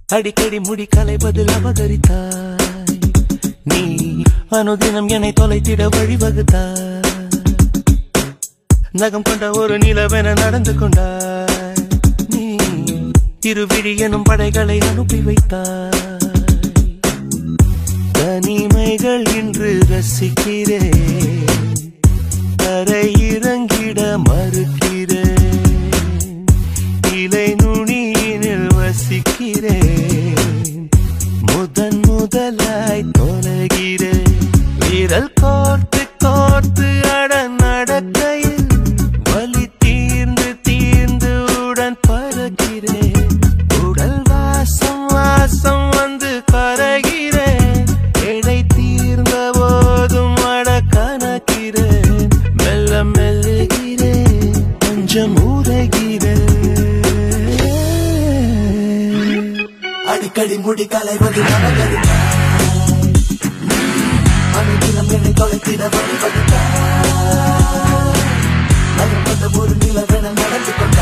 அடிக்கடி முடி கலைவதில் அபகரித்தாய் நீ அனுதினம் என்னை தொலைத்திட வழிவகுத்தாய் நகம் கொண்ட ஒரு நிலவென நடந்து கொண்டாய் நீ திருவிழி எனும் படைகளை அனுப்பி வைத்தாய் தனிமைகள் இன்று ரசிக்கிறேன் தரை இறங்கிட மறுக்கிறேன் இலை நுனியினில் வசிக்கிறேன் முதன் முதலாய் தொலைகிறேன் விரல் கோர்த்து கோர்த்து அட நடக்கையில் வலி தீர்ந்து தீர்ந்து உடன் பறக்கிறேன் உடல் வாசம் வாசம் வந்து கரைகிறேன் எடை தீர்ந்த போதும் அட கணக்கிறேன் மெல்ல மெல்லுகிறேன் கொஞ்சம் உரைகிறேன் அடிக்கடி முடி கலைவது நடந்ததுதான் அனுதினம் என்னை தொலைத்திட வழிபடுத்தான் நகர்பட்ட ஒரு நிலவென நடந்து கொண்டான்